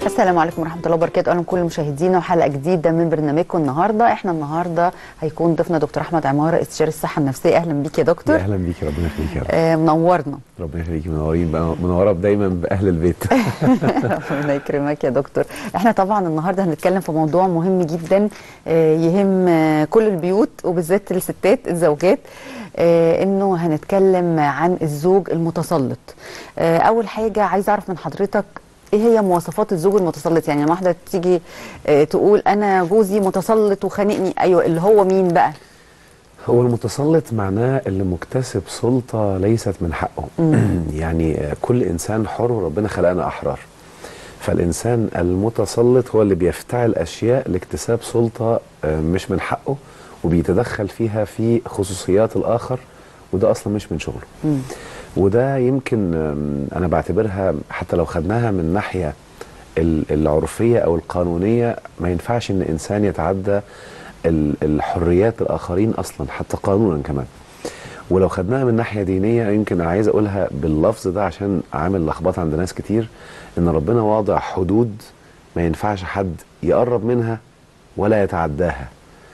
السلام عليكم ورحمه الله وبركاته اهلا كل مشاهدينا وحلقه جديده من برنامجكم النهارده احنا النهارده هيكون ضيفنا دكتور احمد عماره استشاري الصحه النفسيه اهلا بيك يا دكتور يا اهلا بيكي ربنا يخليكي يا رب آه منورنا ربنا يخليكي منورين بقى منوره دايما باهل البيت ربنا يكرمك يا دكتور احنا طبعا النهارده هنتكلم في موضوع مهم جدا آه يهم آه كل البيوت وبالذات الستات الزوجات آه انه هنتكلم عن الزوج المتسلط آه اول حاجه عايزه اعرف من حضرتك ايه هي مواصفات الزوج المتسلط يعني لما واحده تيجي آه تقول انا جوزي متسلط وخانقني ايوه اللي هو مين بقى هو المتسلط معناه اللي مكتسب سلطه ليست من حقه يعني كل انسان حر وربنا خلقنا احرار فالانسان المتسلط هو اللي بيفتعل اشياء لاكتساب سلطه آه، مش من حقه وبيتدخل فيها في خصوصيات الاخر وده اصلا مش من شغله مم. وده يمكن آم، انا بعتبرها حتى لو خدناها من ناحيه ال- العرفيه او القانونيه ما ينفعش ان انسان يتعدى ال- الحريات الاخرين اصلا حتى قانونا كمان ولو خدناها من ناحيه دينيه يمكن انا عايز اقولها باللفظ ده عشان عامل لخبطه عند ناس كتير ان ربنا واضع حدود ما ينفعش حد يقرب منها ولا يتعداها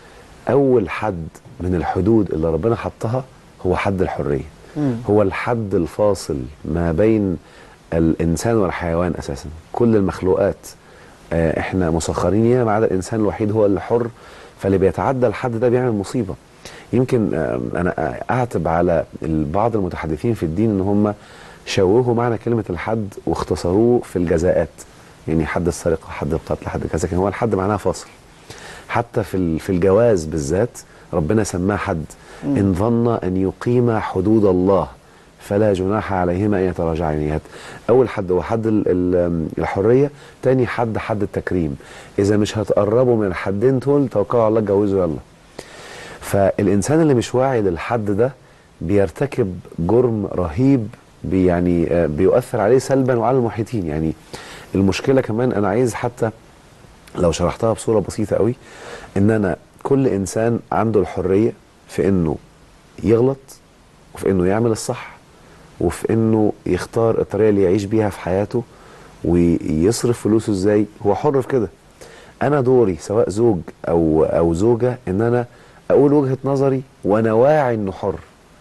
اول حد من الحدود اللي ربنا حطها هو حد الحريه مم. هو الحد الفاصل ما بين الانسان والحيوان اساسا كل المخلوقات آه، احنا مسخرين ليها ما عدا الانسان الوحيد هو اللي حر فاللي بيتعدى الحد ده بيعمل مصيبه يمكن آه، انا اعتب على ال- بعض المتحدثين في الدين ان هم شوهوا معنى كلمه الحد واختصروه في الجزاءات يعني حد السرقه حد القتل حد كذا كان هو الحد معناها فاصل حتى في ال- في الجواز بالذات ربنا سماه حد ان ظن ان يقيم حدود الله فلا جناح عليهما ان يتراجعا يعني هت- اول حد هو حد ال- ال- الحريه تاني حد حد التكريم اذا مش هتقربوا من الحدين دول توكلوا على الله اتجوزوا يلا فالانسان اللي مش واعي للحد ده بيرتكب جرم رهيب بي يعني آه، بيؤثر عليه سلبا وعلى المحيطين يعني المشكله كمان انا عايز حتى لو شرحتها بصوره بسيطه قوي ان انا كل انسان عنده الحريه في انه يغلط وفي انه يعمل الصح وفي انه يختار الطريقه اللي يعيش بيها في حياته ويصرف فلوسه ازاي هو حر في كده انا دوري سواء زوج او او زوجه ان انا اقول وجهه نظري وانا واعي انه حر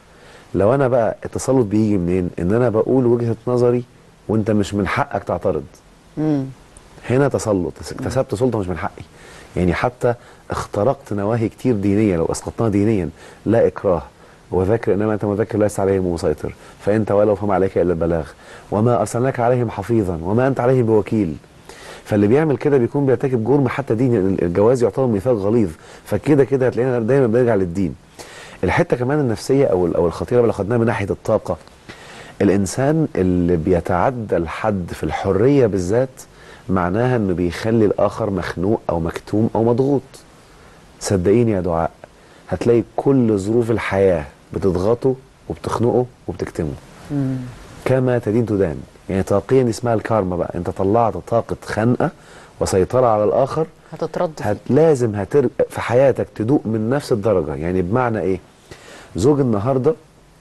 لو انا بقى التسلط بيجي منين ان انا بقول وجهه نظري وانت مش من حقك تعترض مم. هنا تسلط اكتسبت سلطه مش من حقي يعني حتى اخترقت نواهي كتير دينيه لو اسقطناها دينيا لا اكراه وذكر انما انت مذكر ليس عليهم مسيطر فانت ولو فما عليك الا البلاغ وما ارسلناك عليهم حفيظا وما انت عليهم بوكيل فاللي بيعمل كده بيكون بيرتكب جرم حتى ديني لأن الجواز يعتبر ميثاق غليظ فكده كده هتلاقينا دايما بنرجع للدين الحته كمان النفسيه او او الخطيره اللي خدناها من ناحيه الطاقه الانسان اللي بيتعدى الحد في الحريه بالذات معناها انه بيخلي الاخر مخنوق او مكتوم او مضغوط صدقيني يا دعاء هتلاقي كل ظروف الحياه بتضغطه وبتخنقه وبتكتمه مم. كما تدين تدان يعني طاقيا اسمها الكارما بقى انت طلعت طاقه خنقه وسيطره على الاخر هتترد فيه. هت لازم هتر... في حياتك تدوق من نفس الدرجه يعني بمعنى ايه زوج النهارده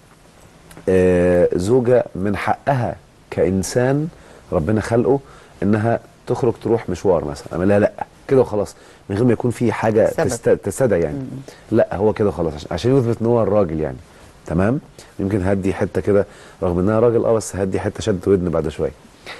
آه زوجه من حقها كانسان ربنا خلقه انها تخرج تروح مشوار مثلا اما لا لا كده وخلاص من غير ما يكون في حاجه سبب. تست... تستدعي يعني لا هو كده خلاص عشان, عشان يثبت ان هو الراجل يعني تمام يمكن هدي حته كده رغم انها راجل اه بس هدي حته شدت ودن بعد شويه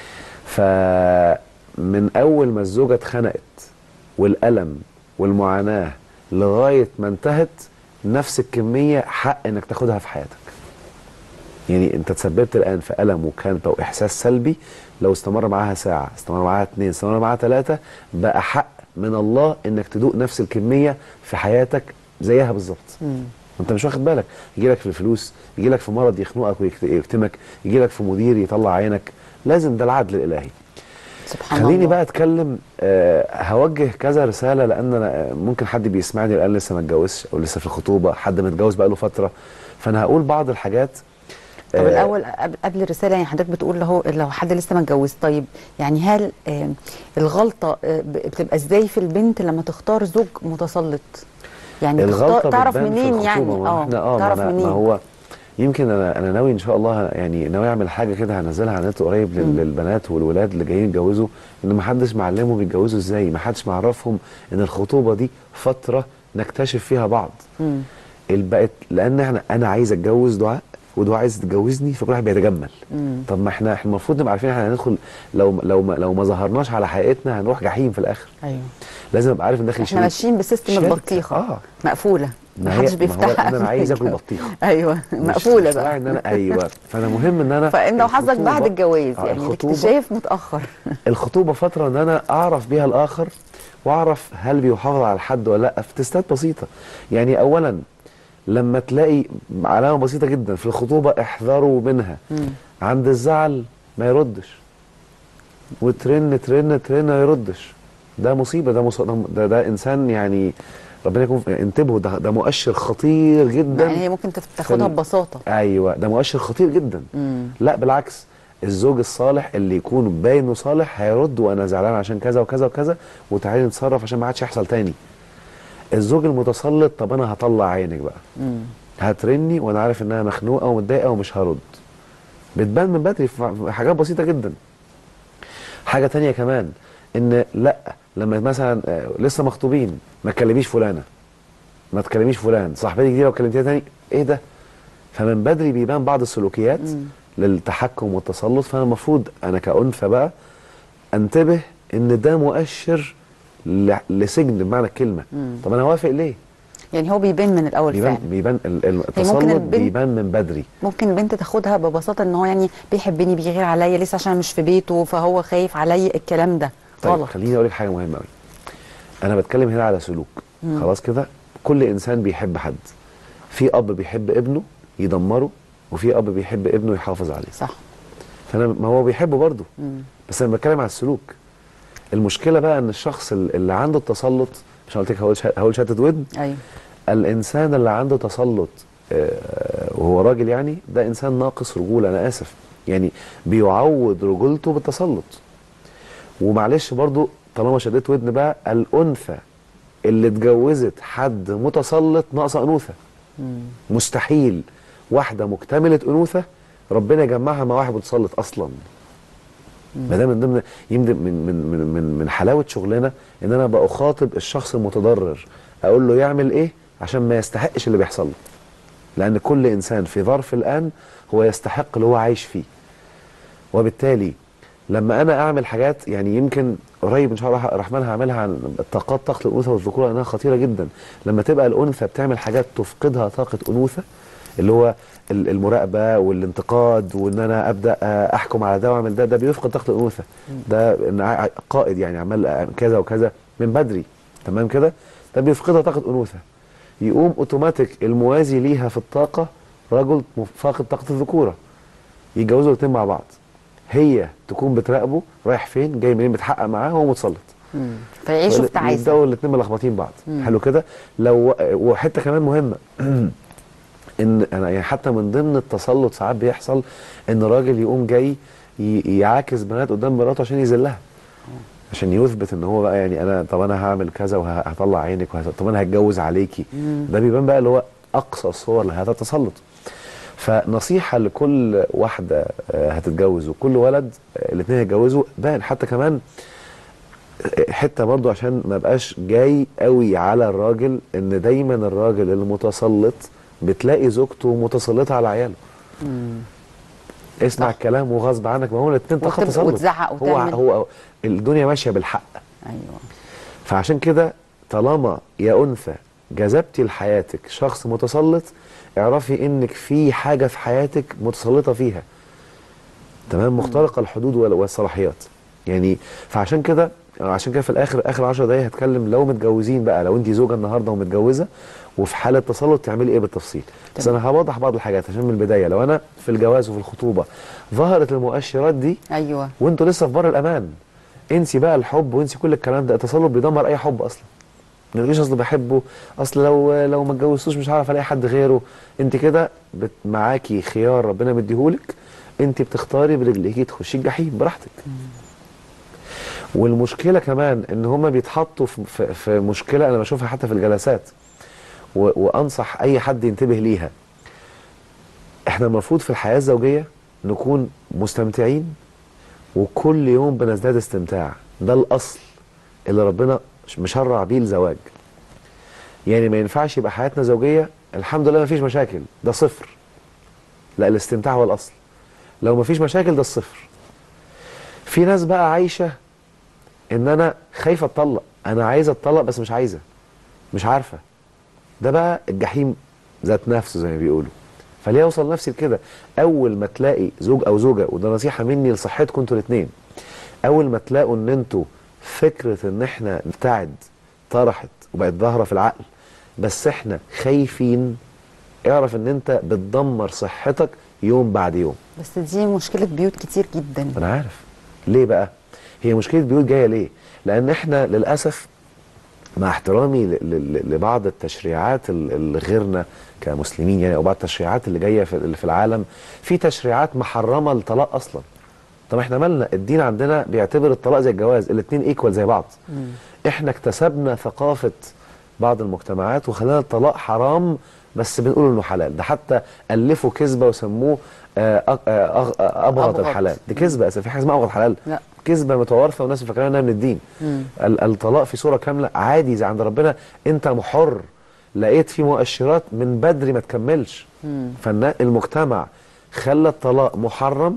فمن اول ما الزوجه اتخنقت والالم والمعاناه لغايه ما انتهت نفس الكميه حق انك تاخدها في حياتك يعني انت تسببت الان في الم وكانبه واحساس سلبي لو استمر معاها ساعه استمر معاها اتنين استمر معاها ثلاثه بقى حق من الله انك تدوق نفس الكميه في حياتك زيها بالظبط مم. وانت مش واخد بالك يجي لك في الفلوس يجي لك في مرض يخنقك ويكتمك يجي لك في مدير يطلع عينك لازم ده العدل الالهي سبحان خليني الله بقى اتكلم آه هوجه كذا رساله لان انا آه، ممكن حد بيسمعني الان لسه ما اتجوزش او لسه في الخطوبه حد متجوز بقى له فتره فانا هقول بعض الحاجات طب آه، الاول قبل- قبل الرساله يعني حضرتك بتقول له لو حد لسه ما اتجوز طيب يعني هل آه، الغلطه آه، ب- بتبقى ازاي في البنت لما تختار زوج متسلط يعني الغلطه تختار تعرف بتبان في منين يعني الخطوبة. ما اه احنا اه ما, تعرف أنا- منين ما هو يمكن انا انا ناوي ان شاء الله يعني ناوي اعمل حاجه كده هنزلها على النت قريب لل- للبنات والولاد اللي جايين يتجوزوا ان ما حدش معلمهم بيتجوزوا ازاي ما حدش معرفهم ان الخطوبه دي فتره نكتشف فيها بعض مم. بقت لان احنا انا عايز اتجوز دعاء ودعاء عايز تتجوزني فكل واحد بيتجمل مم. طب ما احنا احنا المفروض نبقى عارفين احنا هندخل لو لو ما لو ما ظهرناش على حقيقتنا هنروح جحيم في الاخر ايوه لازم ابقى عارف ان داخل احنا شريك. ماشيين بسيستم شركة. البطيخه اه مقفوله ما هي- محدش ما هو بيفتحها أنا عايز آكل قبل بطيخة. ايوه مش- مقفوله مش واعي بقى ان انا ايوه فانا مهم ان انا فانه حظك بعد الخطوبة- الجواز آه، يعني الخطوبة- الاكتشاف متاخر الخطوبه فتره ان انا اعرف بيها الاخر واعرف هل بيحافظ على الحد ولا لا في تستات بسيطه يعني اولا لما تلاقي علامه بسيطه جدا في الخطوبه احذروا منها مم. عند الزعل ما يردش وترن ترن ترن ما يردش ده مصيبه ده مص... ده, ده انسان يعني ربنا يكون في- انتبهوا ده ده مؤشر خطير جدا يعني هي ممكن تف- تاخدها ال- ببساطه ايوه ده مؤشر خطير جدا مم. لا بالعكس الزوج الصالح اللي يكون باين انه صالح هيرد وانا زعلان عشان كذا وكذا وكذا وتعالي نتصرف عشان ما عادش يحصل تاني الزوج المتسلط طب انا هطلع عينك بقى مم. هترني وانا عارف انها مخنوقه ومتضايقه ومش هرد بتبان من بدري في في حاجات بسيطه جدا حاجه تانية كمان ان لا لما مثلا آه، لسه مخطوبين ما تكلميش فلانه ما تكلميش فلان صاحبتي دي لو كلمتيها تاني ايه ده فمن بدري بيبان بعض السلوكيات مم. للتحكم والتسلط فانا المفروض انا كأنثى بقى انتبه ان ده مؤشر ل- لسجن بمعنى الكلمه مم. طب انا هوافق ليه يعني هو بيبان من الاول بيبان فعلا بيبان ال- ال- ممكن التسلط البنت- بيبان من بدري ممكن البنت تاخدها ببساطه ان هو يعني بيحبني بيغير عليا لسه عشان مش في بيته فهو خايف عليا الكلام ده طيب غلط خليني اقول لك حاجه مهمه قوي انا بتكلم هنا على سلوك مم. خلاص كده كل انسان بيحب حد في اب بيحب ابنه يدمره وفي اب بيحب ابنه يحافظ عليه صح فانا ما هو بيحبه برضه مم. بس انا بتكلم على السلوك المشكله بقى ان الشخص ال- اللي عنده التسلط مش أنا قلت لك هقول شا- هقول شهاده ودن ايوه الانسان اللي عنده تسلط آه، وهو راجل يعني ده انسان ناقص رجوله انا اسف يعني بيعوض رجولته بالتسلط ومعلش برضو طالما شديت ودن بقى الانثى اللي اتجوزت حد متسلط ناقصه انوثه مم. مستحيل واحده مكتمله انوثه ربنا يجمعها مع واحد متسلط اصلا ما ده من ضمن يمكن من من من من من حلاوه شغلنا ان انا بخاطب الشخص المتضرر اقول له يعمل ايه عشان ما يستحقش اللي بيحصل له لان كل انسان في ظرف الان هو يستحق اللي هو عايش فيه وبالتالي لما انا اعمل حاجات يعني يمكن قريب ان شاء الله الرحمن هعملها عن الطاقات طاقه الانوثه والذكوره لانها خطيره جدا لما تبقى الانثى بتعمل حاجات تفقدها طاقه انوثه اللي هو ال- المراقبه والانتقاد وان انا ابدا آه، احكم على ده واعمل ده ده بيفقد طاقه الانوثه ده إن ع- قائد يعني عمال آه، كذا وكذا من بدري تمام كده ده بيفقدها طاقه انوثه يقوم اوتوماتيك الموازي ليها في الطاقه رجل فاقد طاقه الذكوره يتجوزوا الاثنين مع بعض هي تكون بتراقبه رايح فين جاي منين بتحقق معاه وهو متسلط مم. فيعيشوا في تعاسه يبداوا الاثنين ملخبطين بعض مم. حلو كده لو وحته كمان مهمه ان انا يعني حتى من ضمن التسلط ساعات بيحصل ان راجل يقوم جاي ي- يعاكس بنات قدام مراته عشان يذلها عشان يثبت ان هو بقى يعني انا طب انا هعمل كذا وهطلع عينك وهت- طب انا هتجوز عليكي مم. ده بيبان بقى اللي هو اقصى الصور لهذا التسلط فنصيحه لكل واحده آه، هتتجوز وكل ولد الاثنين هيتجوزوا بان حتى كمان حته برضو عشان ما بقاش جاي قوي على الراجل ان دايما الراجل المتسلط بتلاقي زوجته متسلطه على عياله مم. اسمع صح. الكلام وغصب عنك ما هو الاثنين طاقه وتب- تسلط وتزعق هو وتعمل. هو الدنيا ماشيه بالحق ايوه فعشان كده طالما يا انثى جذبتي لحياتك شخص متسلط اعرفي انك في حاجه في حياتك متسلطه فيها تمام مخترقه الحدود وال- والصلاحيات يعني فعشان كده عشان كده في الاخر اخر 10 دقايق هتكلم لو متجوزين بقى لو انت زوجه النهارده ومتجوزه وفي حاله تسلط تعملي ايه بالتفصيل بس تمام. انا هوضح بعض الحاجات عشان من البدايه لو انا في الجواز وفي الخطوبه ظهرت المؤشرات دي ايوه وانتوا لسه في بر الامان انسي بقى الحب وانسي كل الكلام ده التسلط بيدمر اي حب اصلا ما تقوليش اصل بحبه اصل لو لو ما اتجوزتوش مش هعرف الاقي حد غيره انت كده بت- معاكي خيار ربنا مديهولك انت بتختاري برجليكي تخشي الجحيم براحتك والمشكله كمان ان هما بيتحطوا في, في, في مشكله انا بشوفها حتى في الجلسات و- وانصح اي حد ينتبه ليها احنا المفروض في الحياه الزوجيه نكون مستمتعين وكل يوم بنزداد استمتاع ده الاصل اللي ربنا مشرع بيه الزواج يعني ما ينفعش يبقى حياتنا زوجيه الحمد لله ما فيش مشاكل ده صفر لا الاستمتاع هو الاصل لو ما فيش مشاكل ده الصفر في ناس بقى عايشه ان انا خايفه اتطلق انا عايزه اتطلق بس مش عايزه مش عارفه ده بقى الجحيم ذات نفسه زي ما بيقولوا فليه اوصل نفسي لكده اول ما تلاقي زوج او زوجه وده نصيحه مني لصحتكم انتوا الاثنين اول ما تلاقوا ان انتوا فكره ان احنا نبتعد طرحت وبقت ظاهره في العقل بس احنا خايفين اعرف ان انت بتدمر صحتك يوم بعد يوم بس دي مشكله بيوت كتير جدا انا عارف ليه بقى هي مشكله بيوت جايه ليه لان احنا للاسف مع احترامي ل- ل- لبعض التشريعات ال- اللي غيرنا كمسلمين يعني او بعض التشريعات اللي جايه في اللي في العالم في تشريعات محرمه الطلاق اصلا طب احنا مالنا الدين عندنا بيعتبر الطلاق زي الجواز الاثنين ايكوال زي بعض احنا اكتسبنا ثقافه بعض المجتمعات وخلانا الطلاق حرام بس بنقول انه حلال ده حتى الفوا كذبه وسموه آه، أغ- آه، أغ- آه، ابغض أبغض. الحلال دي كذبه اساسا في حاجه اسمها ابغض حلال لا. كذبه متوارثه والناس فاكراها انها من الدين ال- الطلاق في صوره كامله عادي زي عند ربنا انت محر لقيت في مؤشرات من بدري ما تكملش فالمجتمع خلى الطلاق محرم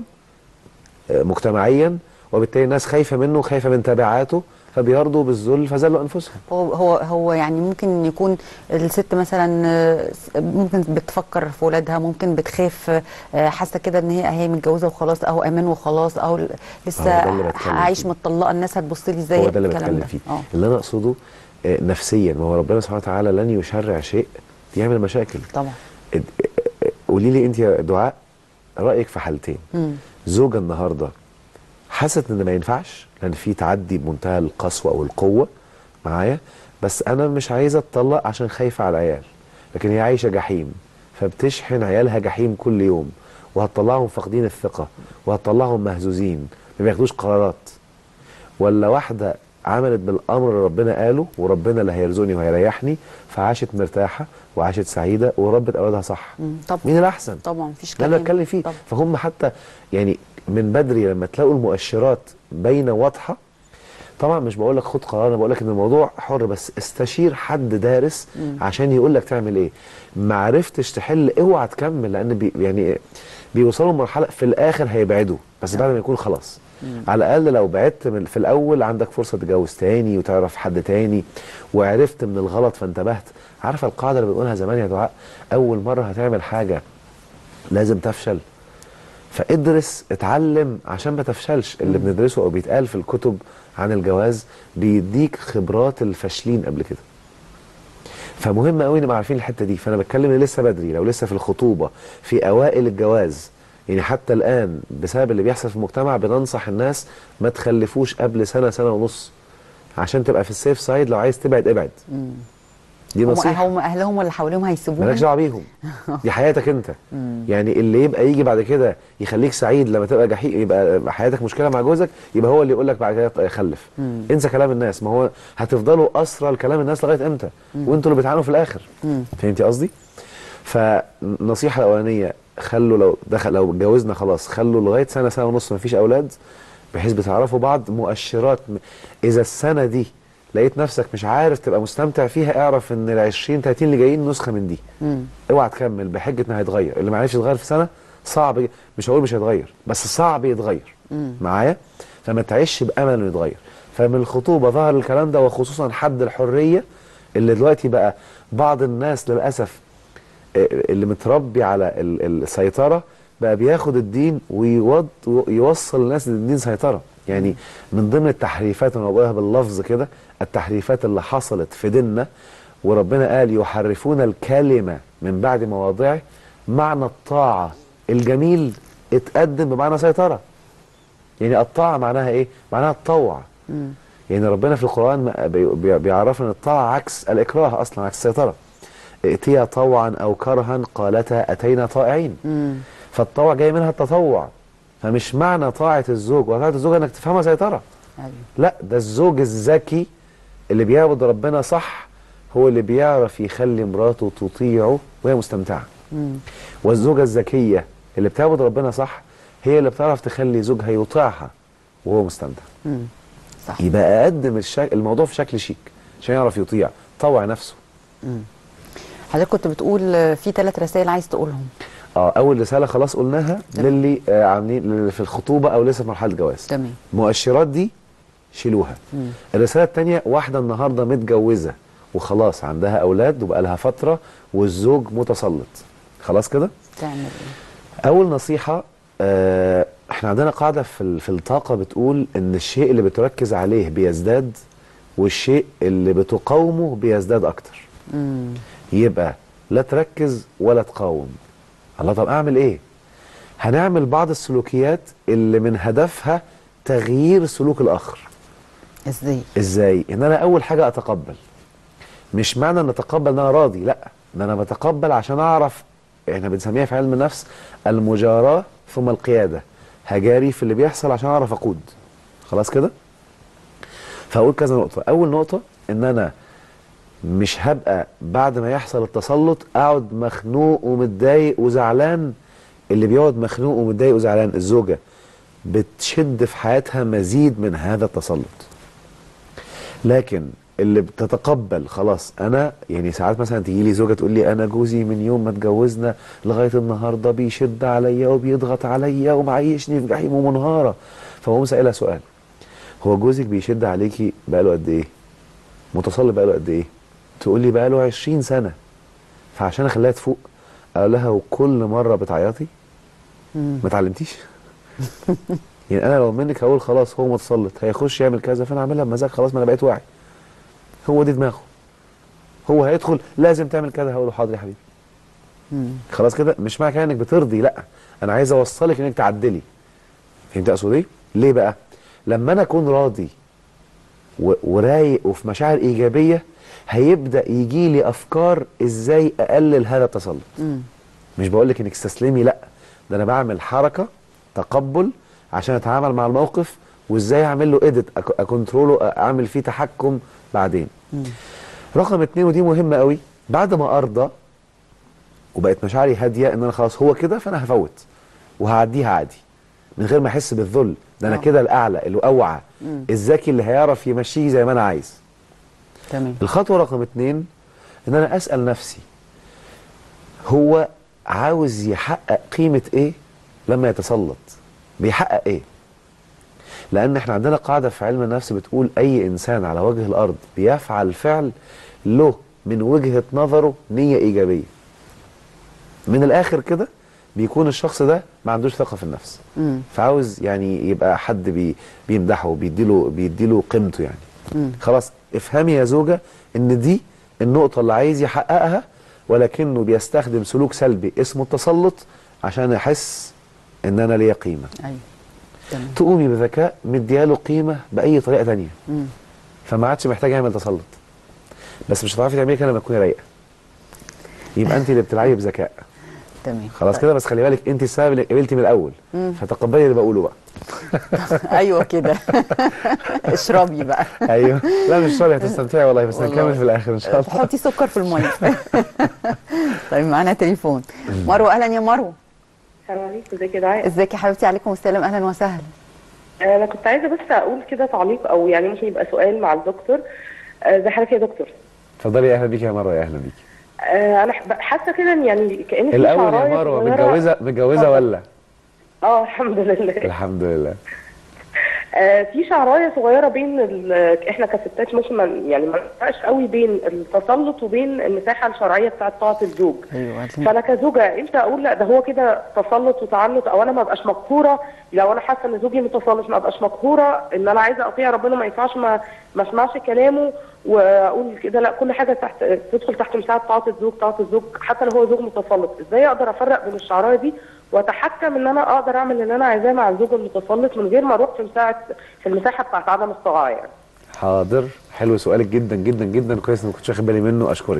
آه، مجتمعيا وبالتالي الناس خايفه منه وخايفه من تبعاته فبيرضوا بالذل فذلوا انفسهم هو هو هو يعني ممكن يكون الست مثلا آه، ممكن بتفكر في ولادها ممكن بتخاف آه، حاسه كده ان هي هي متجوزه وخلاص اهو امان وخلاص اهو هو لسه ده اللي بتكلم عايش فيه. متطلقه الناس هتبص لي ازاي هو ده اللي الكلام بتكلم ده. فيه اه اللي انا اقصده آه، نفسيا ما هو ربنا سبحانه وتعالى لن يشرع شيء يعمل مشاكل طبعا اد- آه، قولي لي انت يا دعاء رايك في حالتين مم. زوجة النهارده حست ان ما ينفعش لان في تعدي بمنتهى القسوه او القوه معايا بس انا مش عايزه اتطلق عشان خايفه على العيال لكن هي عايشه جحيم فبتشحن عيالها جحيم كل يوم وهتطلعهم فاقدين الثقه وهتطلعهم مهزوزين ما بياخدوش قرارات ولا واحده عملت بالامر اللي ربنا قاله وربنا اللي هيرزقني وهيريحني فعاشت مرتاحه وعاشت سعيده وربت اولادها صح مم. طبعا مين الاحسن طبعا مفيش ده اللي بتكلم فيه طبعا. فهم حتى يعني من بدري لما تلاقوا المؤشرات باينه واضحه طبعا مش بقول لك خد قرار انا بقول لك ان الموضوع حر بس استشير حد دارس عشان يقول لك تعمل ايه ما عرفتش تحل اوعى تكمل لان بي يعني بيوصلوا لمرحله في الاخر هيبعدوا بس بعد ما يكون خلاص على الاقل لو بعدت من في الاول عندك فرصه تتجوز تاني وتعرف حد تاني وعرفت من الغلط فانتبهت عارفه القاعده اللي بنقولها زمان يا دعاء اول مره هتعمل حاجه لازم تفشل فادرس اتعلم عشان ما تفشلش اللي بندرسه او بيتقال في الكتب عن الجواز بيديك خبرات الفاشلين قبل كده فمهم قوي نبقى عارفين الحته دي فانا بتكلم ان لسه بدري لو لسه في الخطوبه في اوائل الجواز يعني حتى الان بسبب اللي بيحصل في المجتمع بننصح الناس ما تخلفوش قبل سنه سنه ونص عشان تبقى في السيف سايد لو عايز تبعد ابعد دي هم نصيحه هم اهلهم اللي حواليهم هيسيبوهم مالكش دعوه بيهم دي حياتك انت يعني اللي يبقى يجي بعد كده يخليك سعيد لما تبقى جحيم يبقى حياتك مشكله مع جوزك يبقى هو اللي يقول لك بعد كده خلف انسى كلام الناس ما هو هتفضلوا اسرى لكلام الناس لغايه امتى وانتوا اللي بتعانوا في الاخر فهمتي قصدي فالنصيحه الاولانيه خلوا لو دخل لو اتجوزنا خلاص خلوا لغايه سنه سنه ونص ما فيش اولاد بحيث بتعرفوا بعض مؤشرات م- اذا السنه دي لقيت نفسك مش عارف تبقى مستمتع فيها اعرف ان ال 20 30 اللي جايين نسخه من دي اوعى تكمل بحجه انه هيتغير اللي ما عرفش يتغير في سنه صعب ي- مش هقول مش هيتغير بس صعب يتغير معايا فما تعيش بامل انه يتغير فمن الخطوبه ظهر الكلام ده وخصوصا حد الحريه اللي دلوقتي بقى بعض الناس للاسف آه، اللي متربي على ال- السيطره بقى بياخد الدين ويوصل الناس ان الدين سيطره يعني من ضمن التحريفات انا بقولها باللفظ كده التحريفات اللي حصلت في ديننا وربنا قال يحرفون الكلمه من بعد مواضعه معنى الطاعه الجميل اتقدم بمعنى سيطره يعني الطاعه معناها ايه معناها الطوع يعني ربنا في القران ما- بي- بي- بيعرفنا ان الطاعه عكس الاكراه اصلا عكس السيطره ائتيا طوعا او كرها قالتا اتينا طائعين فالطوع جاي منها التطوع فمش معنى طاعه الزوج وطاعه الزوج انك تفهمها سيطره أيوة. لا ده الزوج الذكي اللي بيعبد ربنا صح هو اللي بيعرف يخلي مراته تطيعه وهي مستمتعه مم. والزوجه الذكيه اللي بتعبد ربنا صح هي اللي بتعرف تخلي زوجها يطيعها وهو مستمتع مم. صح يبقى اقدم الشك... الموضوع في شكل شيك عشان يعرف يطيع طوع نفسه حضرتك كنت بتقول آه، في ثلاث رسائل عايز تقولهم اه اول رساله خلاص قلناها تمام. للي آه عاملين للي في الخطوبه او لسه في مرحله الجواز تمام المؤشرات دي شيلوها مم. الرساله الثانيه واحده النهارده متجوزه وخلاص عندها اولاد وبقى لها فتره والزوج متسلط خلاص كده تعمل ايه اول نصيحه آه احنا عندنا قاعده في ال- في الطاقه بتقول ان الشيء اللي بتركز عليه بيزداد والشيء اللي بتقاومه بيزداد اكتر مم. يبقى لا تركز ولا تقاوم الله طب اعمل ايه هنعمل بعض السلوكيات اللي من هدفها تغيير سلوك الاخر ازاي ازاي ان انا اول حاجه اتقبل مش معنى ان اتقبل ان انا راضي لا ده انا بتقبل عشان اعرف احنا بنسميها في علم النفس المجاراه ثم القياده هجاري في اللي بيحصل عشان اعرف اقود خلاص كده فاقول كذا نقطه اول نقطه ان انا مش هبقى بعد ما يحصل التسلط اقعد مخنوق ومتضايق وزعلان اللي بيقعد مخنوق ومتضايق وزعلان الزوجه بتشد في حياتها مزيد من هذا التسلط لكن اللي بتتقبل خلاص انا يعني ساعات مثلا تيجي لي زوجه تقول لي انا جوزي من يوم ما اتجوزنا لغايه النهارده بيشد عليا وبيضغط عليا ومعيشني في جحيم ومنهاره فبقوم سائلها سؤال هو جوزك بيشد عليكي بقاله قد ايه؟ متسلط بقاله قد ايه؟ تقول لي بقاله 20 سنه فعشان اخليها تفوق اقول لها وكل مره بتعيطي مم. ما اتعلمتيش يعني انا لو منك هقول خلاص هو متسلط هيخش يعمل كذا فانا اعملها بمزاج خلاص ما انا بقيت واعي هو دي دماغه هو هيدخل لازم تعمل كذا هقول له حاضر يا حبيبي مم. خلاص كده مش معنى كده انك بترضي لا انا عايز اوصلك انك تعدلي فهمت اقصد ايه ليه بقى لما انا اكون راضي و- ورايق وفي مشاعر ايجابيه هيبدا يجي لي افكار ازاي اقلل هذا التسلط مم. مش بقول لك انك استسلمي لا ده انا بعمل حركه تقبل عشان اتعامل مع الموقف وازاي اعمل له اديت اكونتروله اعمل فيه تحكم بعدين مم. رقم اتنين ودي مهمه قوي بعد ما ارضى وبقت مشاعري هاديه ان انا خلاص هو كده فانا هفوت وهعديها عادي من غير ما احس بالذل ده انا آه. كده الاعلى الاوعى مم. الذكي اللي هيعرف يمشيه زي ما انا عايز تمام الخطوه رقم اتنين ان انا اسال نفسي هو عاوز يحقق قيمه ايه لما يتسلط بيحقق ايه لان احنا عندنا قاعده في علم النفس بتقول اي انسان على وجه الارض بيفعل فعل له من وجهه نظره نيه ايجابيه من الاخر كده بيكون الشخص ده ما عندوش ثقه في النفس مم. فعاوز يعني يبقى حد بي بيمدحه بيديله بيديله قيمته يعني مم. خلاص افهمي يا زوجة ان دي النقطة اللي عايز يحققها ولكنه بيستخدم سلوك سلبي اسمه التسلط عشان يحس ان انا ليا قيمة ايوه تمام تقومي بذكاء مدياله قيمة بأي طريقة تانية مم. فما عادش محتاج يعمل تسلط بس مش هتعرفي تعملي كده لما تكوني رايقة يبقى انت اللي بتلعبي بذكاء تمام خلاص كده بس خلي بالك انت السبب اللي قبلتي من الاول مم. فتقبلي اللي بقوله بقى ايوه كده اشربي بقى ايوه لا مش شرط هتستمتعي والله بس والله. هنكمل في الاخر ان شاء الله تحطي سكر في الميه طيب معانا تليفون مروه اهلا يا مروه السلام عليكم ازيك يا دعاء ازيك يا حبيبتي عليكم السلام اهلا وسهلا انا كنت عايزه بس اقول كده تعليق او يعني ممكن يبقى سؤال مع الدكتور آه، ازي حضرتك يا دكتور اتفضلي يا اهلا بيكي يا مره يا اهلا بيكي آه، انا ح- حاسه كده إن يعني كان في الاول يا شعراية مروه صغيرة- متجوزه متجوزه ولا اه الحمد لله الحمد لله آه، في شعرايه صغيره بين ال- احنا كستات ممكن ما يعني ما نفرقش قوي بين التسلط وبين المساحه الشرعيه بتاعت طاعه الزوج ايوه فانا كزوجه امتى اقول لا ده هو كده تسلط وتعنت او انا ما ابقاش مقهوره لو انا حاسه ان زوجي متسلط ما ابقاش مقهوره ان انا عايزه اطيع ربنا ما ينفعش ما ما اسمعش كلامه واقول كده لا كل حاجه تحت تدخل تحت مساحه طاعه الزوج طاعه الزوج حتى لو هو زوج متسلط ازاي اقدر افرق بين الشعرايه دي واتحكم ان انا اقدر اعمل اللي انا عايزاه مع الزوج المتسلط من غير ما اروح في مساحه في المساحه بتاعت عدم الطاعه يعني حاضر حلو سؤالك جدا جدا جدا كويس اني ما كنتش واخد بالي منه اشكرك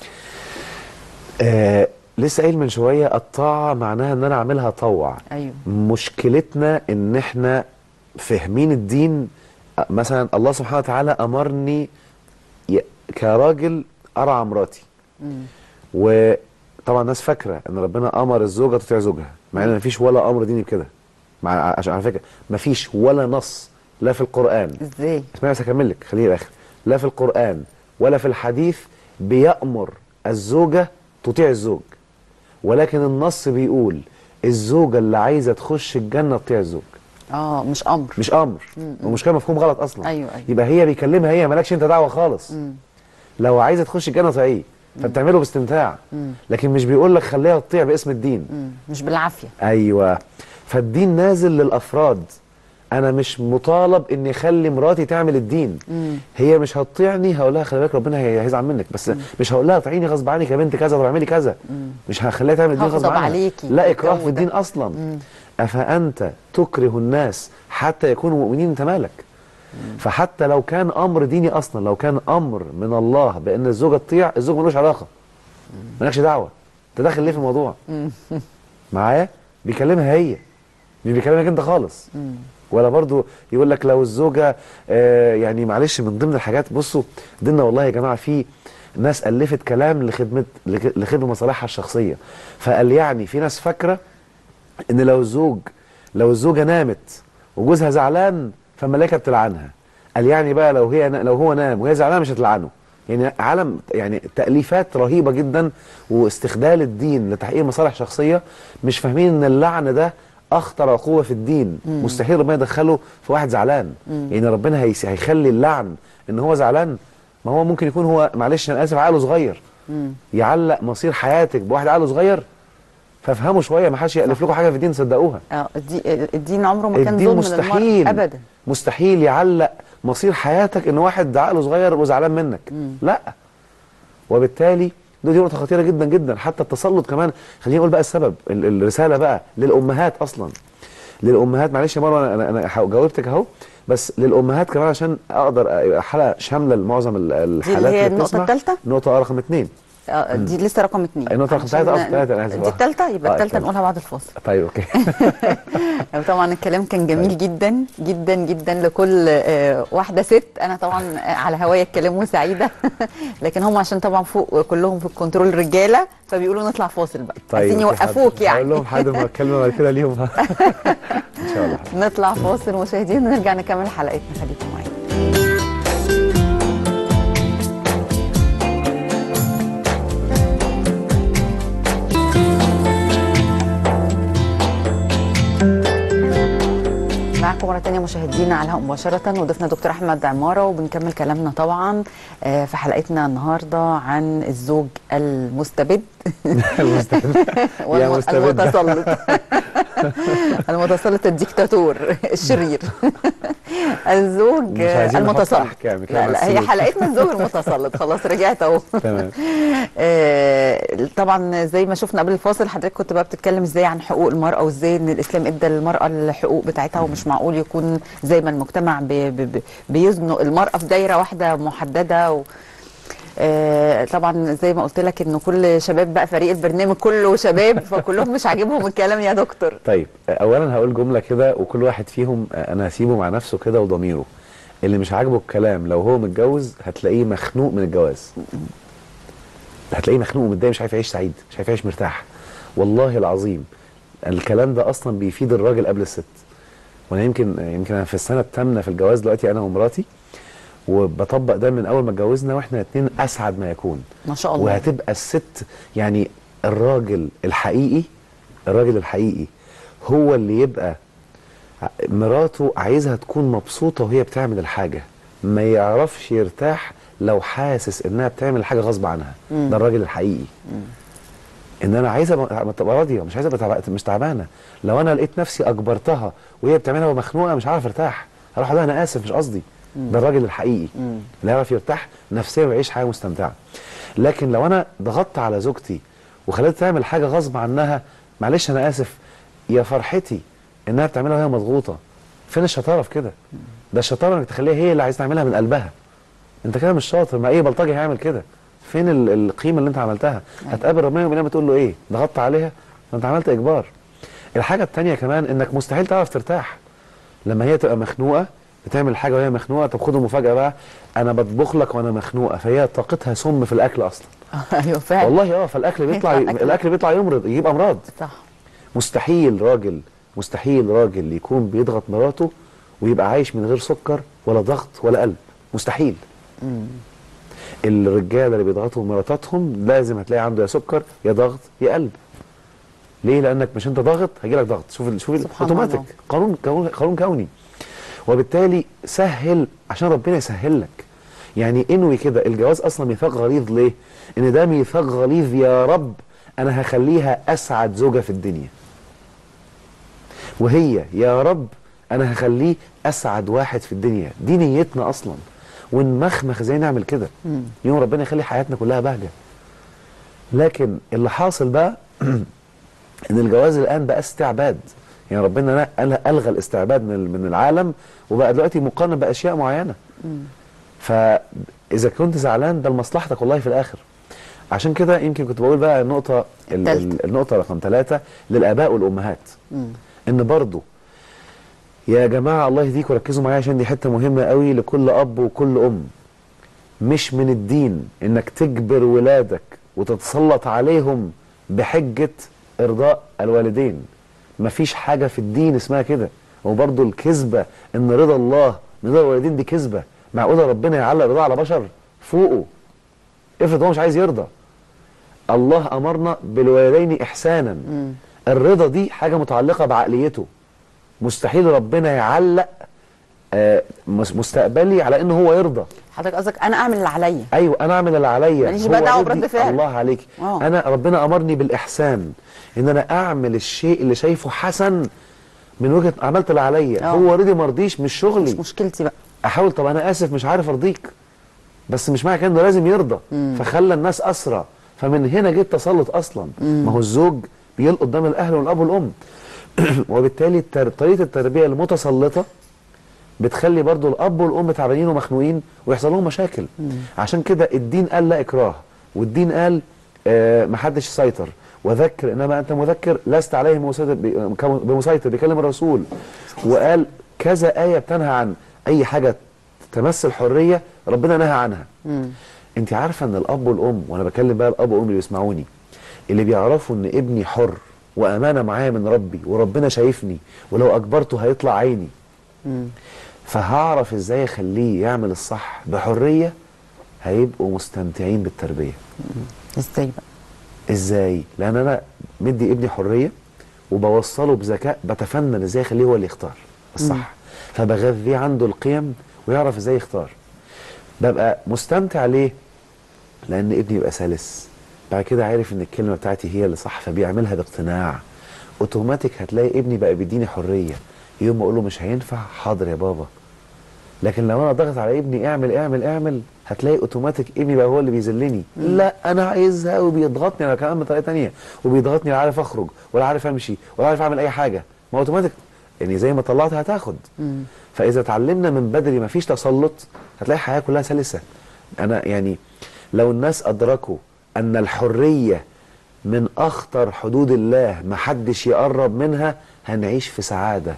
آه لسه قايل من شويه الطاعه معناها ان انا اعملها طوع ايوه مشكلتنا ان احنا فاهمين الدين آه، مثلا الله سبحانه وتعالى امرني ي- كراجل ارعى مراتي مم. طبعا الناس فاكره ان ربنا امر الزوجه تطيع زوجها مع ان مفيش ولا امر ديني بكده مع عشان على فكره مفيش ولا نص لا في القران ازاي اسمعي بس اكمل لك خليني الاخر لا في القران ولا في الحديث بيامر الزوجه تطيع الزوج ولكن النص بيقول الزوجه اللي عايزه تخش الجنه تطيع الزوج اه مش امر مش امر ومش كده مفهوم غلط اصلا أيوة، أيوة. يبقى هي بيكلمها هي مالكش انت دعوه خالص لو عايزه تخش الجنه طيعيه فبتعمله باستمتاع لكن مش بيقول لك خليها تطيع باسم الدين مم. مش بالعافيه ايوه فالدين نازل للافراد انا مش مطالب اني اخلي مراتي تعمل الدين هي مش هتطيعني هقول لها خلي بالك ربنا هي- هيزعل منك بس مش هقول لها طيعيني غصب عنك يا بنت كذا طب اعملي كذا مش هخليها تعمل الدين غصب هغضب عنها عليكي لا اكراه الجو في الدين ده. اصلا افانت تكره الناس حتى يكونوا مؤمنين انت مالك فحتى لو كان امر ديني اصلا لو كان امر من الله بان الزوجه تطيع الزوج ملوش علاقه مالكش دعوه انت داخل ليه في الموضوع معايا بيكلمها هي مش بيكلمك انت خالص ولا برضو يقول لك لو الزوجه آه يعني معلش من ضمن الحاجات بصوا ديننا والله يا جماعه في ناس الفت كلام لخدمه لخ- لخدمه مصالحها الشخصيه فقال يعني في ناس فاكره ان لو الزوج لو الزوجه نامت وجوزها زعلان فالملائكه بتلعنها قال يعني بقى لو هي لو هو نام وهي زعلانه مش هتلعنه يعني عالم يعني تاليفات رهيبه جدا واستخدال الدين لتحقيق مصالح شخصيه مش فاهمين ان اللعن ده اخطر عقوبه في الدين مستحيل ربنا يدخله في واحد زعلان يعني ربنا هيس- هيخلي اللعن ان هو زعلان ما هو ممكن يكون هو معلش انا اسف عقله صغير يعلق مصير حياتك بواحد عقله صغير فافهموا شويه ما حدش يالف لكم حاجه في الدين صدقوها اه الدي- الدين عمره ما كان الدين ظلم مستحيل للمرء ابدا مستحيل يعلق مصير حياتك ان واحد عقله صغير وزعلان منك لا وبالتالي دي دي نقطه خطيره جدا جدا حتى التسلط كمان خليني اقول بقى السبب ال- الرساله بقى للامهات اصلا للامهات معلش يا مروه انا انا أنا جاوبتك اهو بس للامهات كمان عشان اقدر أبقى حلقه شامله لمعظم ال- الحالات هي اللي النقطة بتسمع. التالتة؟ النقطه رقم اثنين آه دي لسه رقم اثنين النقطة رقم عشان ثلاثة، آه، ن- ثلاثة، أنا آسف، دي آه. الثالثة يبقى آه، الثالثة التالتة. نقولها بعد الفاصل طيب اوكي طبعا الكلام كان جميل جدا جدا جدا لكل آه، واحده ست انا طبعا آه، على هوايا الكلام وسعيده لكن هم عشان طبعا فوق كلهم في الكنترول رجاله فبيقولوا نطلع فاصل بقى عايزين أوكي، يوقفوك حاضر. هقول يعني لهم حاجه ما اتكلم بعد كده ليهم ان شاء الله نطلع فاصل مشاهدينا ونرجع نكمل حلقتنا خليكم معانا معكم مرة تانية مشاهدينا على الهواء مباشرة وضيفنا دكتور أحمد عمارة وبنكمل كلامنا طبعا آه، في حلقتنا النهاردة عن الزوج المستبد يا مستبد. المتسلط المتسلط الديكتاتور الشرير الزوج مش عايزين نحط المتسلط أحكام كده لا لا بس هي بس. حلقتنا الزوج المتسلط خلاص رجعت اهو تمام آه، طبعا زي ما شفنا قبل الفاصل حضرتك كنت بقى بتتكلم ازاي عن حقوق المرأة وازاي ان الاسلام ادى للمرأة الحقوق بتاعتها ومش معقول يكون زي ما المجتمع بي بي بي- بيزنق المرأة في دايرة واحدة محددة و آه، طبعا زي ما قلت لك انه كل شباب بقى فريق البرنامج كله شباب فكلهم مش عاجبهم الكلام يا دكتور طيب اولا هقول جمله كده وكل واحد فيهم انا هسيبه مع نفسه كده وضميره اللي مش عاجبه الكلام لو هو متجوز هتلاقيه مخنوق من الجواز هتلاقيه مخنوق ومتضايق مش عارف يعيش سعيد مش عارف يعيش مرتاح والله العظيم الكلام ده اصلا بيفيد الراجل قبل الست وانا يمكن يمكن انا في السنه الثامنه في الجواز دلوقتي انا ومراتي وبطبق ده من اول ما اتجوزنا واحنا اتنين اسعد ما يكون ما شاء الله وهتبقى الست يعني الراجل الحقيقي الراجل الحقيقي هو اللي يبقى ع- مراته عايزها تكون مبسوطة وهي بتعمل الحاجة ما يعرفش يرتاح لو حاسس انها بتعمل حاجة غصب عنها مم. ده الراجل الحقيقي ان انا عايزه ما ما تبقى راضيه مش عايزه ابقى تعب- مش تعبانه لو انا لقيت نفسي اجبرتها وهي بتعملها ومخنوقه مش عارف ارتاح هروح اقول لها انا اسف مش قصدي ده الراجل الحقيقي مم. اللي يعرف يرتاح نفسيا ويعيش حياه مستمتعه لكن لو انا ضغطت على زوجتي وخليتها تعمل حاجه غصب عنها معلش انا اسف يا فرحتي انها بتعملها وهي مضغوطه فين الشطاره في كده ده الشطاره انك تخليها هي اللي عايزه تعملها من قلبها انت كده مش شاطر ما اي بلطجي هيعمل كده فين ال- القيمه اللي انت عملتها هتقابل ربنا يوم القيامه تقول له ايه ضغطت عليها ده انت عملت اجبار الحاجه التانية كمان انك مستحيل تعرف ترتاح لما هي تبقى مخنوقه بتعمل حاجه وهي مخنوقه طب خد المفاجاه بقى انا بطبخ لك وانا مخنوقه فهي طاقتها سم في الاكل اصلا ايوه فعلا والله اه فالاكل بيطلع يطلع أكل. الاكل بيطلع يمرض يجيب امراض صح مستحيل راجل مستحيل راجل يكون بيضغط مراته ويبقى عايش من غير سكر ولا ضغط ولا قلب مستحيل الرجاله اللي بيضغطوا مراتاتهم لازم هتلاقي عنده يا سكر يا ضغط يا قلب ليه لانك مش انت ضاغط هيجيلك ضغط شوف ال- شوف سبحان اوتوماتيك الله. قانون قانون قانون كوني وبالتالي سهل عشان ربنا يسهل لك يعني انوي كده الجواز اصلا ميثاق غليظ ليه ان ده ميثاق غليظ يا رب انا هخليها اسعد زوجة في الدنيا وهي يا رب انا هخليه اسعد واحد في الدنيا دي نيتنا اصلا ونمخمخ ازاي نعمل كده يوم ربنا يخلي حياتنا كلها بهجة لكن اللي حاصل بقى ان الجواز الان بقى استعباد يعني ربنا لا- أل- الغى الاستعباد من ال- من العالم وبقى دلوقتي مقارنه باشياء معينه فاذا كنت زعلان ده لمصلحتك والله في الاخر عشان كده يمكن كنت بقول بقى النقطه ال- ال- التالتة. النقطه رقم ثلاثة للاباء والامهات مم. ان برضو يا جماعه الله يهديكم ركزوا معايا عشان دي حته مهمه قوي لكل اب وكل ام مش من الدين انك تجبر ولادك وتتسلط عليهم بحجه ارضاء الوالدين مفيش حاجه في الدين اسمها كده وبرضو الكذبه ان رضا الله من رضا الوالدين دي كذبه معقوله ربنا يعلق رضا على بشر فوقه افرض هو مش عايز يرضى الله امرنا بالوالدين احسانا مم. الرضا دي حاجه متعلقه بعقليته مستحيل ربنا يعلق آه، مس- مستقبلي على ان هو يرضى حضرتك قصدك انا اعمل اللي عليا ايوه انا اعمل اللي عليا ماليش هو بقى دعوة رضي. برد فعل. الله عليك آه. انا ربنا امرني بالاحسان ان انا اعمل الشيء اللي شايفه حسن من وجهه عملت اللي عليا آه. هو رضي ما رضيش مش شغلي مش مشكلتي بقى احاول طب انا اسف مش عارف ارضيك بس مش معنى كده انه لازم يرضى فخلى الناس اسرى فمن هنا جه التسلط اصلا ما هو الزوج بيلقط قدام الاهل والاب والام وبالتالي التر... طريقه التربيه المتسلطه بتخلي برضو الاب والام تعبانين ومخنوقين ويحصل لهم مشاكل عشان كده الدين قال لا اكراه والدين قال آه محدش يسيطر وذكر انما انت مذكر لست عليهم مسيطر ب- كم- بمسيطر بيكلم الرسول وقال كذا ايه بتنهى عن اي حاجه تمس الحريه ربنا نهى عنها مم. انت عارفه ان الاب والام وانا بكلم بقى الاب والام اللي بيسمعوني اللي بيعرفوا ان ابني حر وامانه معايا من ربي وربنا شايفني ولو اجبرته هيطلع عيني مم. فهعرف ازاي اخليه يعمل الصح بحريه هيبقوا مستمتعين بالتربيه ازاي بقى ازاي لان انا مدي ابني حريه وبوصله بذكاء بتفنن ازاي اخليه هو اللي يختار الصح فبغذيه عنده القيم ويعرف ازاي يختار ببقى مستمتع ليه لان ابني يبقى سلس بعد كده عارف ان الكلمه بتاعتي هي اللي صح فبيعملها باقتناع اوتوماتيك هتلاقي ابني بقى بيديني حريه يوم ما اقول له مش هينفع حاضر يا بابا لكن لو انا ضغط على ابني اعمل اعمل اعمل هتلاقي اوتوماتيك ابني بقى هو اللي بيذلني لا انا عايزها وبيضغطني انا كمان بطريقه تانية وبيضغطني لا عارف اخرج ولا عارف امشي ولا عارف اعمل اي حاجه ما اوتوماتيك يعني زي ما طلعت هتاخد مم. فاذا اتعلمنا من بدري ما فيش تسلط هتلاقي الحياه كلها سلسه انا يعني لو الناس ادركوا ان الحريه من اخطر حدود الله ما حدش يقرب منها هنعيش في سعاده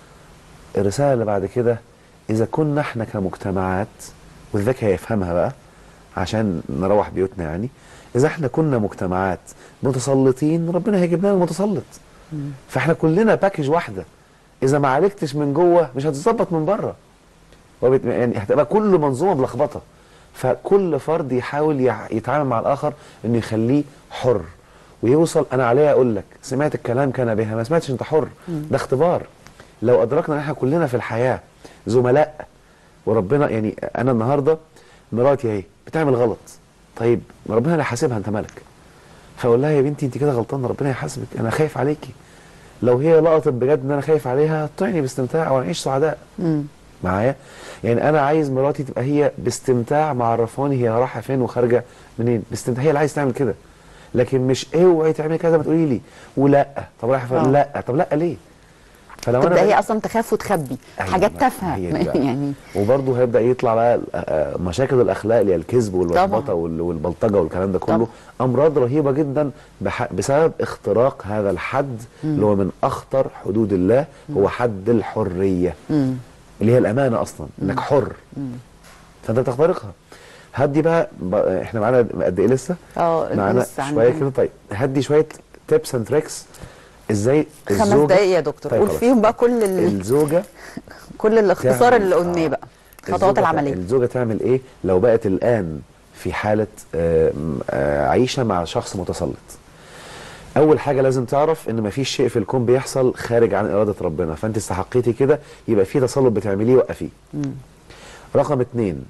الرساله اللي بعد كده اذا كنا احنا كمجتمعات والذكي هيفهمها بقى عشان نروح بيوتنا يعني اذا احنا كنا مجتمعات متسلطين ربنا هيجيب لنا المتسلط فاحنا كلنا باكج واحده اذا ما عالجتش من جوه مش هتظبط من بره وبت... يعني هتبقى كل منظومه ملخبطه فكل فرد يحاول يع- يتعامل مع الاخر انه يخليه حر ويوصل انا عليا اقول لك سمعت الكلام كان بها ما سمعتش انت حر ده اختبار لو ادركنا ان احنا كلنا في الحياه زملاء وربنا يعني انا النهارده مراتي اهي بتعمل غلط طيب ما ربنا اللي حاسبها انت مالك فاقول لها يا بنتي انت كده غلطانه ربنا يحاسبك انا خايف عليكي لو هي لقطت بجد ان انا خايف عليها هتطعني باستمتاع ونعيش سعداء مم. معايا يعني انا عايز مراتي تبقى هي باستمتاع معرفاني هي رايحه فين وخارجه منين باستمتاع هي اللي عايز تعمل كده لكن مش اوعي تعملي كذا ما تقولي لي ولا طب رايحه فين آه. لا طب لا ليه فلو تبدا هي بقيت- اصلا تخاف وتخبي أيوة حاجات بقى، تافهه هي دي بقى. يعني وبرضه هيبدا يطلع بقى آه، آه، مشاكل الاخلاق اللي هي الكذب واللخبطه طبعا. وال- والبلطجه والكلام ده كله طبعا. امراض رهيبه جدا بح- بسبب اختراق هذا الحد اللي هو من اخطر حدود الله هو حد الحريه مم. اللي هي الامانه اصلا انك حر فانت بتخترقها هدي بقى, بقى احنا معانا قد ايه لسه اه معانا لسه شويه عندنا. كده طيب هدي شويه تيبس اند تريكس ازاي خمس الزوجة- دقايق يا دكتور طيب قول خلاص. فيهم بقى كل ال... الزوجه كل الاختصار تعمل- اللي قلناه آه. بقى الزوجة خطوات تع- العمليه الزوجه تعمل ايه لو بقت الان في حاله آه، م- آه، عيشه مع شخص متسلط اول حاجه لازم تعرف ان مفيش شيء في الكون بيحصل خارج عن اراده ربنا فانت استحقيتي كده يبقى في تسلط بتعمليه وقفيه رقم اتنين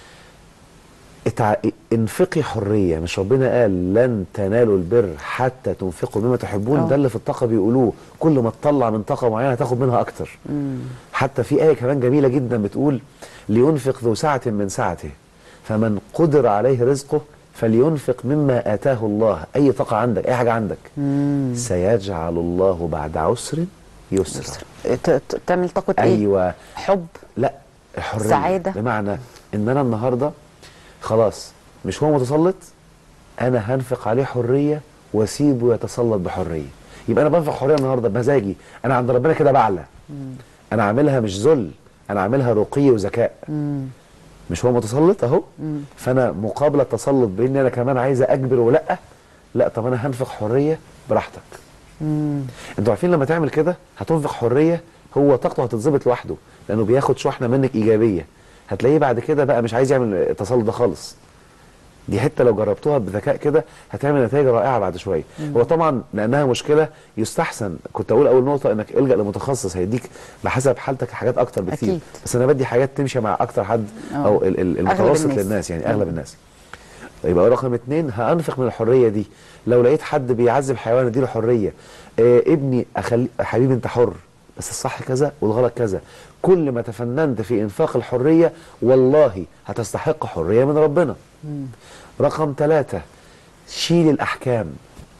اتع... انفقي حريه مش ربنا قال لن تنالوا البر حتى تنفقوا مما تحبون آه. ده اللي في الطاقه بيقولوه كل ما تطلع من طاقه معينه هتاخد منها اكتر حتى في ايه كمان جميله جدا بتقول لينفق ذو سعه من سعته فمن قدر عليه رزقه فلينفق مما اتاه الله اي طاقه عندك اي حاجه عندك سيجعل الله بعد عسر يسرا ت- ت- تعمل طاقه ايه ايوه حب لا الحريه سعادة. بمعنى ان انا النهارده خلاص مش هو متسلط انا هنفق عليه حريه واسيبه يتسلط بحريه يبقى انا بنفق حريه النهارده بمزاجي انا عند ربنا كده بعلى انا عاملها مش ذل انا عاملها رقي وذكاء مش هو متسلط اهو فانا مقابل التسلط باني انا كمان عايز اجبر ولا لا طب انا هنفق حريه براحتك انتوا عارفين لما تعمل كده هتنفق حريه هو طاقته هتتظبط لوحده لانه بياخد شحنه منك ايجابيه هتلاقيه بعد كده بقى مش عايز يعمل التسلط ده خالص دي حته لو جربتوها بذكاء كده هتعمل نتائج رائعه بعد شويه هو طبعا لانها مشكله يستحسن كنت اقول اول نقطه انك الجا لمتخصص هيديك بحسب حالتك حاجات اكتر بكتير أكيد. بس انا بدي حاجات تمشي مع اكتر حد آه. او ال- ال- أغلب المتوسط الناس. للناس يعني اغلب الناس يبقى رقم اتنين هانفق من الحريه دي لو لقيت حد بيعذب حيوان اديله حريه آه ابني اخلي حبيبي انت حر بس الصح كذا والغلط كذا كل ما تفننت في انفاق الحريه والله هتستحق حريه من ربنا رقم ثلاثة شيل الأحكام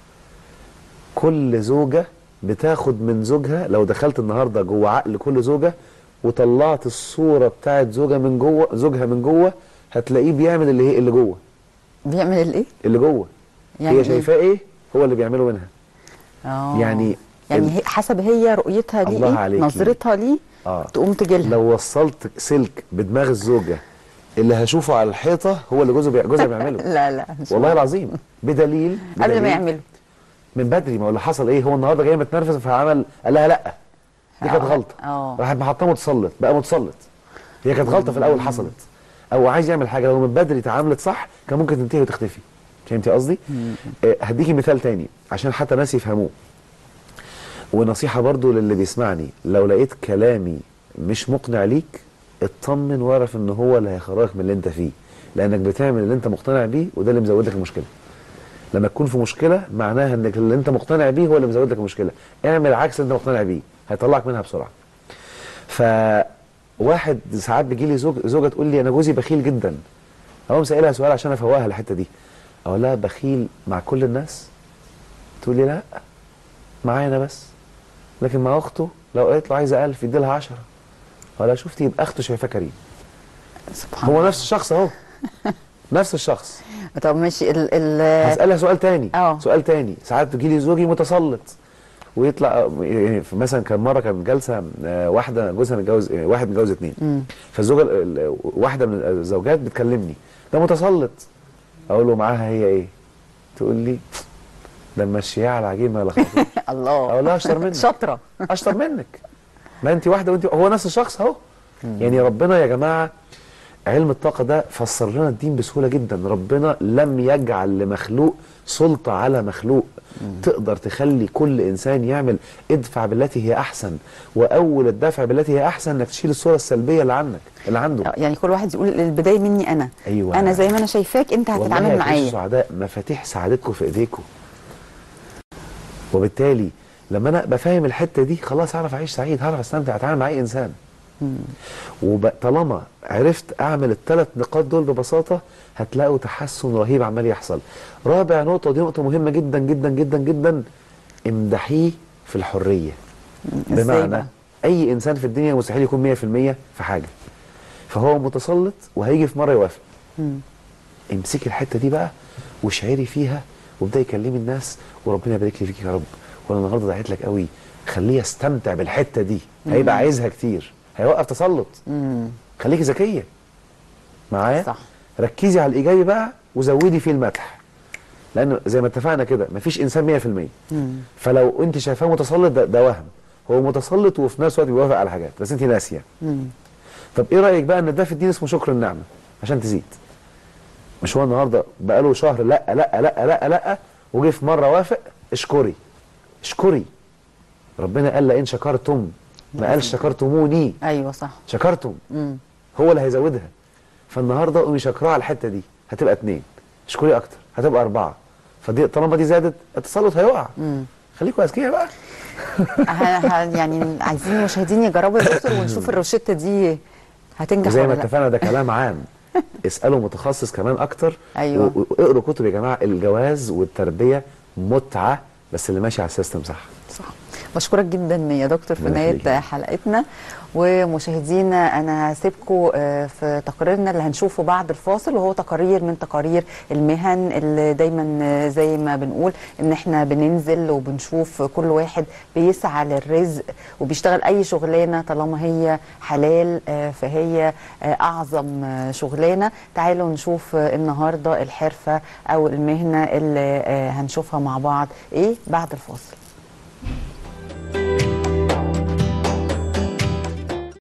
كل زوجة بتاخد من زوجها لو دخلت النهاردة جوه عقل كل زوجة وطلعت الصورة بتاعت زوجة من جوه زوجها من جوه هتلاقيه بيعمل اللي هي اللي جوه بيعمل الايه اللي جوه يعني هي إيه؟ شايفاه ايه هو اللي بيعمله منها اه يعني يعني ال- هي حسب هي رؤيتها ليه الله إيه؟ عليكي. نظرتها ليه آه. تقوم تجيلها لو وصلت سلك بدماغ الزوجة اللي هشوفه على الحيطة هو اللي جوزها بي- جوزها بيعمله لا لا مش والله معقول. العظيم بدليل قبل ما بدليل يعملوا من بدري ما هو اللي حصل ايه هو النهارده جاي متنرفز فعمل قال لها لا دي كانت آه. غلطه آه. راحت محطاه متسلط بقى متسلط هي كانت غلطه في الاول حصلت او عايز يعمل حاجه لو من بدري اتعاملت صح كان ممكن تنتهي وتختفي فهمتي قصدي آه هديكي مثال تاني عشان حتى ناس يفهموه ونصيحه برضو للي بيسمعني لو لقيت كلامي مش مقنع ليك اطمن واعرف ان هو اللي هيخرجك من اللي انت فيه لانك بتعمل اللي انت مقتنع بيه وده اللي مزود لك المشكله لما تكون في مشكله معناها انك اللي انت مقتنع بيه هو اللي مزود لك المشكله اعمل عكس اللي انت مقتنع بيه هيطلعك منها بسرعه فواحد ساعات بيجي لي زوج زوجه تقول لي انا جوزي بخيل جدا اقوم سائلها سؤال عشان افوقها الحته دي اقول لها بخيل مع كل الناس تقول لي لا معايا انا بس لكن مع اخته لو قالت له عايزه 1000 يدي لها 10 ولا شفتي يبقى اخته شايفاه كريم سبحان هو الله نفس الشخص اهو نفس الشخص طب ماشي ال ال هسألها سؤال تاني اه. سؤال تاني ساعات تجي لي زوجي متسلط ويطلع يعني في- مثلا كان مره كان جلسه آه، واحده جوزها متجوز آه، واحد متجوز اتنين فالزوجه ال- ال- واحده من الزوجات بتكلمني ده متسلط اقول له معاها هي ايه تقول لي ده ماشيه على عجين ما لخبطوش الله اقول لها اشطر منك شاطره اشطر منك ما انت واحده وانت هو نفس الشخص اهو يعني ربنا يا جماعه علم الطاقه ده فسر لنا الدين بسهوله جدا ربنا لم يجعل لمخلوق سلطه على مخلوق تقدر تخلي كل انسان يعمل ادفع بالتي هي احسن واول الدفع بالتي هي احسن انك تشيل الصوره السلبيه اللي عنك اللي عنده يعني كل واحد يقول البدايه مني انا أيوة. انا زي ما انا شايفاك انت والله هتتعامل هتعيشوا معايا سعداء مفاتيح سعادتكم في ايديكم وبالتالي لما انا بفهم الحته دي خلاص هعرف اعيش سعيد هعرف استمتع اتعامل مع اي انسان وطالما عرفت اعمل الثلاث نقاط دول ببساطه هتلاقوا تحسن رهيب عمال يحصل رابع نقطه ودي نقطه مهمه جدا جدا جدا جدا امدحيه في الحريه إزاي بمعنى بقى؟ اي انسان في الدنيا مستحيل يكون 100% في حاجه فهو متسلط وهيجي في مره يوافق امسكي الحته دي بقى واشعري فيها وابداي كلمي الناس وربنا يبارك لي فيك يا رب وانا النهارده دعيت لك قوي خليه يستمتع بالحته دي هيبقى عايزها كتير هيوقف تسلط خليكي ذكيه معايا صح ركزي على الايجابي بقى وزودي فيه المدح لان زي ما اتفقنا كده مفيش انسان 100% فلو انت شايفاه متسلط ده, ده وهم هو متسلط وفي نفس الوقت بيوافق على حاجات بس انت ناسيه طب ايه رايك بقى ان ده في الدين اسمه شكر النعمه عشان تزيد مش هو النهارده بقاله شهر لا لا لا لا لا وجه في مره وافق اشكري اشكري ربنا قال لئن شكرتم ما قالش شكرتموني ايوه صح شكرتم مم. هو اللي هيزودها فالنهارده قومي شكرها على الحته دي هتبقى اتنين اشكري اكتر هتبقى اربعه فدي طالما دي زادت التسلط هيقع خليكوا اذكياء بقى ه- ه- يعني عايزين المشاهدين يجربوا يا دكتور ونشوف الروشته دي هتنجح وزي ما ولا لا اتفقنا ده كلام عام اسالوا متخصص كمان اكتر أيوة. و- واقروا كتب يا جماعه الجواز والتربيه متعه بس اللي ماشي على السيستم صح صح بشكرك جدا يا دكتور في ربنا يخليك. نهايه حلقتنا ومشاهدينا انا هسيبكم آه، في تقريرنا اللي هنشوفه بعد الفاصل وهو تقارير من تقارير المهن اللي دايما آه، زي ما بنقول ان احنا بننزل وبنشوف كل واحد بيسعى للرزق وبيشتغل اي شغلانه طالما هي حلال آه، فهي آه، اعظم آه، شغلانه تعالوا نشوف آه، النهارده الحرفه او المهنه اللي آه، هنشوفها مع بعض ايه بعد الفاصل